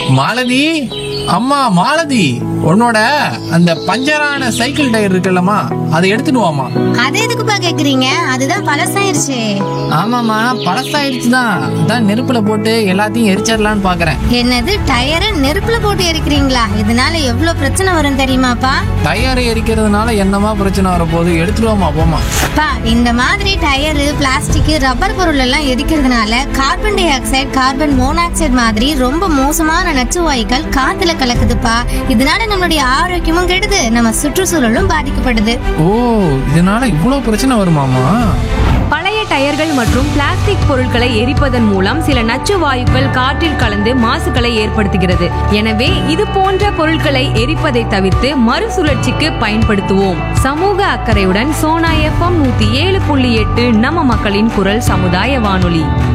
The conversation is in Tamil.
மாலதி அம்மா மாலதி உன்னோட அந்த பஞ்சரான சைக்கிள் டயர் இருக்குல்லம்மா அதை எடுத்துட்டு வாமா அது எதுக்குப்பா கேக்குறீங்க அதுதான் பழசாயிருச்சு ஆமாம்மா பழசாயிடுச்சு தான் அதான் நெருப்புல போட்டு எல்லாத்தையும் எரிச்சிடலான்னு பாக்குறேன் என்னது டயரை நெருப்புல போட்டு எரிக்கிறீங்களா இதனால எவ்வளவு பிரச்சனை வரும் தெரியுமாப்பா டயர் எரிக்கிறதுனால என்னமா பிரச்சனை வரப்போகுது எடுத்துட்டு வாமா போமா பா இந்த மாதிரி டயரு பிளாஸ்டிக் ரப்பர் பொருள் எல்லாம் எரிக்கிறதுனால carbon dioxide carbon monoxide மாதிரி ரொம்ப மோசமான நச்சு வாயுக்கள் காத்துல கலக்குதுப்பா இதனால நம்மளுடைய ஆரோக்கியமும் கெடுது நம்ம சுற்றுச்சூழலும் பாதிக்கப்படுது ஓ இதனால இவ்வளோ பிரச்சனை வருமாமா பழைய டயர்கள் மற்றும் பிளாஸ்டிக் பொருட்களை எரிப்பதன் மூலம் சில நச்சு வாயுக்கள் காற்றில் கலந்து மாசுகளை ஏற்படுத்துகிறது எனவே இது போன்ற பொருட்களை எரிப்பதை தவிர்த்து மறுசுழற்சிக்கு பயன்படுத்துவோம் சமூக அக்கறையுடன் சோனா எஃப்எம் நூத்தி ஏழு புள்ளி எட்டு நம்ம மக்களின் குரல் சமுதாய வானொலி